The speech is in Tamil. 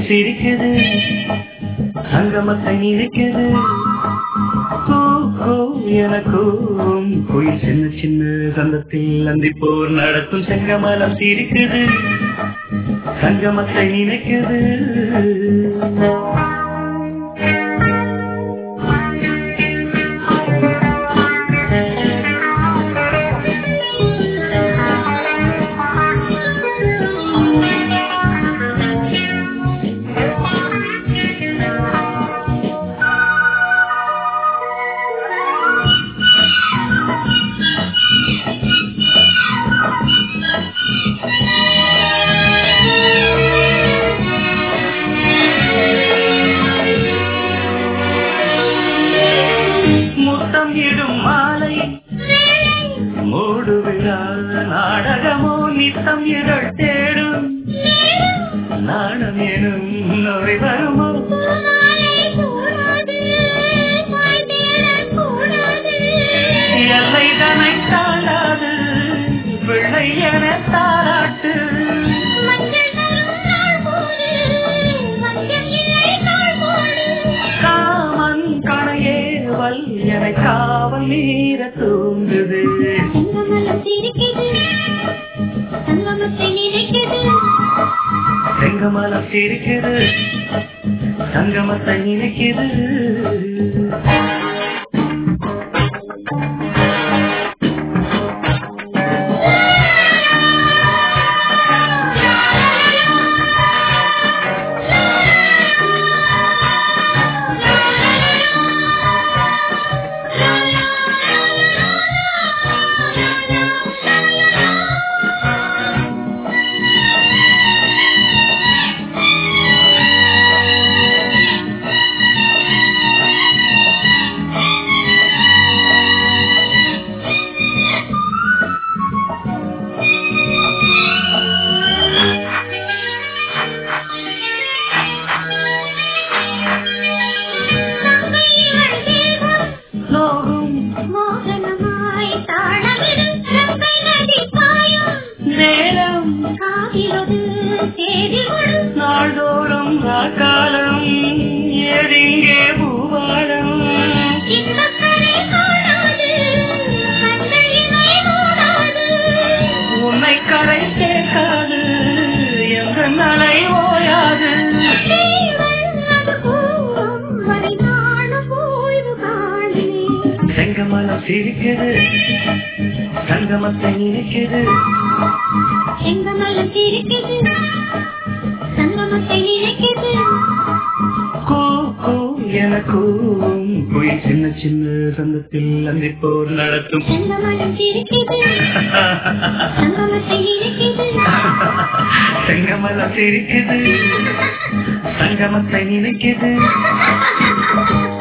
செங்கமலம் சிரிக்குது சங்கமத்தை நினைக்குது கூ, கூ எனக்கும் கோயில் சின்ன சின்ன சந்தத்தில் அந்திப்போர் நடத்தும் செங்கமலம் சிரிக்குது சங்கமத்தை நினைக்குது முத்தம் இடும் மாலை மூடு விழா நாடகமோ நித்தம் இதழ் தேடும் நாணம் எனும் நோய் வருமோ எல்லை தனை தாழாது பிள்ளை என தாராட்டு காமன் கணையே வல் என காவல் நீர தூங்குது செங்கமலம் சிரிக்குது சங்கமத்தை நினைக்குது நோகும் மோகனமாய் தாளமிடும் ரம்பை நதி பாயும் நேரம் காதிலொரு தேடி கொடு நாள்தோறும் காலம் ஏடிங்கே பூவாடம் இன்பக் கரை காணாது கண்கள் இமை மூடாது உன்னை கரை சேர்க்காது எந்த நலை ஓயாது தேவன் அது கூறும் வரை நாளும் ஓய்வு காணினேன் செங்கமலம் சிரிக்குது சங்கமத்தை நினைக்குது செங்கமலம் சிரிக்குது சங்கமத்தை நினைக்குது கூ கூ எனக்கும் குயில் சின்ன சின்ன சந்தத்தில் அந்திப்போர் நடத்தும் செங்கமலம் சிரிக்குது சங்கமத்தை நினைக்குது செங்கமலம் சிரிக்குது சங்கமத்தை நினைக்குது